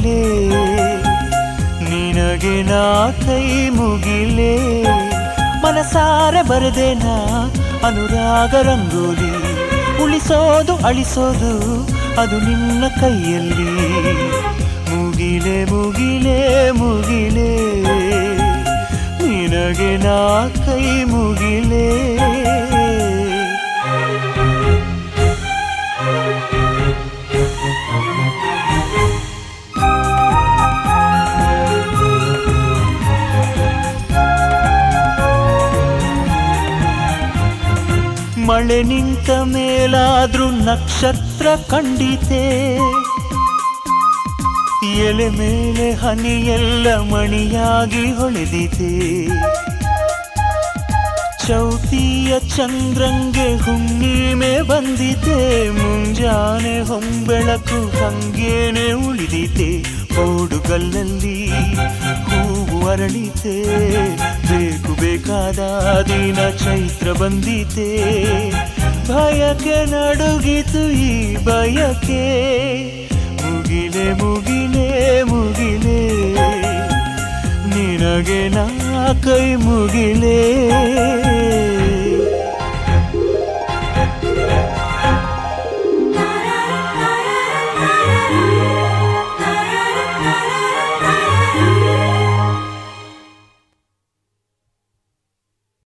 ಮುಗಿಲೇ ನಿನಗೆ ನಾ ಕೈ ಮುಗಿಲೇ ಮನಸಾರೆ ಬರದೆ ನಾ ಅನುರಾಗ ರಂಗೋಲಿ ಉಳಿಸೋದು ಅಳಿಸೋದು ಅದು ನಿನ್ನ ಕೈಯಲ್ಲಿ ಮುಗಿಲೆ ಮುಗಿಲೆ ಮುಗಿಲೆ ನಿನಗೆ ನಾ ಕೈ ಮುಗಿಲೇ ಮಳೆ ನಿಂತ ಮೇಲಾದ್ರೂ ನಕ್ಷತ್ರ ಕಂಡಿತೆ ಎಲೆ ಮೇಲೆ ಹನಿಯೆಲ್ಲ ಮಣಿಯಾಗಿ ಹೊಳೆದಿದೆ ಚೌತಿಯ ಚಂದ್ರಂಗೆ ಹುಣ್ಣಿಮೆ ಬಂದಿದೆ ಮುಂಜಾನೆ ಹೊಂಬೆಳಕು ಹಂಗೇನೆ ಉಳಿದಿದೆ ಓಡುಗಲ್ಲಲ್ಲಿ ಹೂವು ಅರಳಿತೆ ಬೇಕು ಬೇಕಾದ ದಿನ ಚೈತ್ರ ಬಂದಿತೆ ಭಯಕ್ಕೆ ನಡುಗಿತು ಈ ಬಯಕೆ ಮುಗಿಲೆ ಮುಗಿಲೆ ಮುಗಿಲೆ ನಿನಗೆ ನಾ ಕೈ ಮುಗಿಲೇ